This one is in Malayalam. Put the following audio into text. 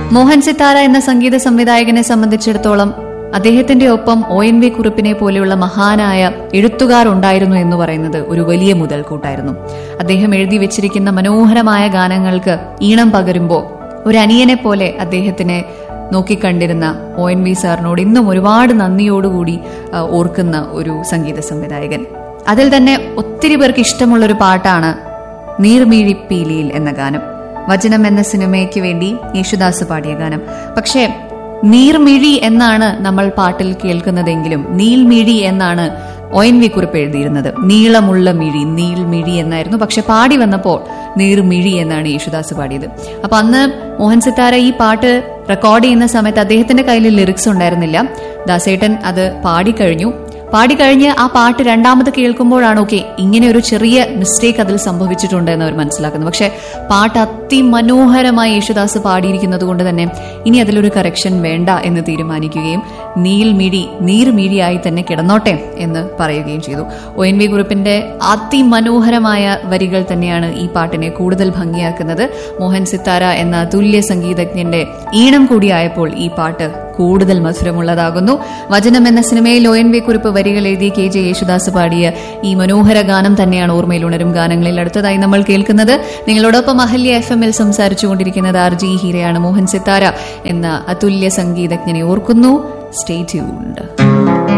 മോഹൻ സിത്താര എന്ന സംഗീത സംവിധായകനെ സംബന്ധിച്ചിടത്തോളം അദ്ദേഹത്തിന്റെ ഒപ്പം ഒ എൻ വി കുറിപ്പിനെ പോലെയുള്ള മഹാനായ എഴുത്തുകാർ ഉണ്ടായിരുന്നു എന്ന് പറയുന്നത് ഒരു വലിയ മുതൽക്കൂട്ടായിരുന്നു അദ്ദേഹം എഴുതി വെച്ചിരിക്കുന്ന മനോഹരമായ ഗാനങ്ങൾക്ക് ഈണം പകരുമ്പോൾ ഒരു അനിയനെ പോലെ അദ്ദേഹത്തിനെ നോക്കിക്കണ്ടിരുന്ന ഒ എൻ വി സാറിനോട് ഇന്നും ഒരുപാട് നന്ദിയോടുകൂടി ആ, ഓർക്കുന്ന ഒരു സംഗീത സംവിധായകൻ അതിൽ തന്നെ ഒത്തിരി പേർക്ക് ഇഷ്ടമുള്ള ഒരു പാട്ടാണ് നീർമീഴിപ്പീലിയിൽ എന്ന ഗാനം വചനം എന്ന സിനിമയ്ക്ക് വേണ്ടി യേശുദാസ് പാടിയ ഗാനം പക്ഷേ നീർമിഴി എന്നാണ് നമ്മൾ പാട്ടിൽ കേൾക്കുന്നതെങ്കിലും നീൽമിഴി എന്നാണ് ഒ എൻ വി കുറിപ്പ് എഴുതിയിരുന്നത് നീളമുള്ള മിഴി നീൾമിഴി എന്നായിരുന്നു പക്ഷെ പാടി വന്നപ്പോൾ നീർമിഴി എന്നാണ് യേശുദാസ് പാടിയത് അപ്പൊ അന്ന് മോഹൻ സിത്താര ഈ പാട്ട് റെക്കോർഡ് ചെയ്യുന്ന സമയത്ത് അദ്ദേഹത്തിന്റെ കയ്യിൽ ലിറിക്സ് ഉണ്ടായിരുന്നില്ല ദാസേട്ടൻ അത് പാടിക്കഴിഞ്ഞു പാടിക്കഴിഞ്ഞ് ആ പാട്ട് രണ്ടാമത് കേൾക്കുമ്പോഴാണ് ഓക്കെ ഇങ്ങനെ ഒരു ചെറിയ മിസ്റ്റേക്ക് അതിൽ സംഭവിച്ചിട്ടുണ്ട് എന്ന് അവർ മനസ്സിലാക്കുന്നത് പക്ഷെ പാട്ട് അതിമനോഹരമായി യേശുദാസ് പാടിയിരിക്കുന്നത് കൊണ്ട് തന്നെ ഇനി അതിലൊരു കറക്ഷൻ വേണ്ട എന്ന് തീരുമാനിക്കുകയും നീൽമിഴി നീർമിഴിയായി തന്നെ കിടന്നോട്ടെ എന്ന് പറയുകയും ചെയ്തു ഒ എൻ വി കുറിപ്പിന്റെ അതിമനോഹരമായ വരികൾ തന്നെയാണ് ഈ പാട്ടിനെ കൂടുതൽ ഭംഗിയാക്കുന്നത് മോഹൻ സിത്താര എന്ന തുല്യ സംഗീതജ്ഞന്റെ ഈണം കൂടിയായപ്പോൾ ഈ പാട്ട് കൂടുതൽ മധുരമുള്ളതാകുന്നു വചനം എന്ന സിനിമയിൽ ഒ എൻ വി കുറിപ്പ് വരികൾ എഴുതി കെ ജെ യേശുദാസ് പാടിയ ഈ മനോഹര ഗാനം തന്നെയാണ് ഓർമ്മയിൽ ഉണരും ഗാനങ്ങളിൽ അടുത്തതായി നമ്മൾ കേൾക്കുന്നത് നിങ്ങളോടൊപ്പം അഹല്യ എഫ് എമ്മിൽ സംസാരിച്ചുകൊണ്ടിരിക്കുന്നത് ആർ ജി ഹീരയാണ് മോഹൻ സിത്താര എന്ന അതുല്യ സംഗീതജ്ഞനെ ഓർക്കുന്നു സ്റ്റേ ട്യൂൺഡ്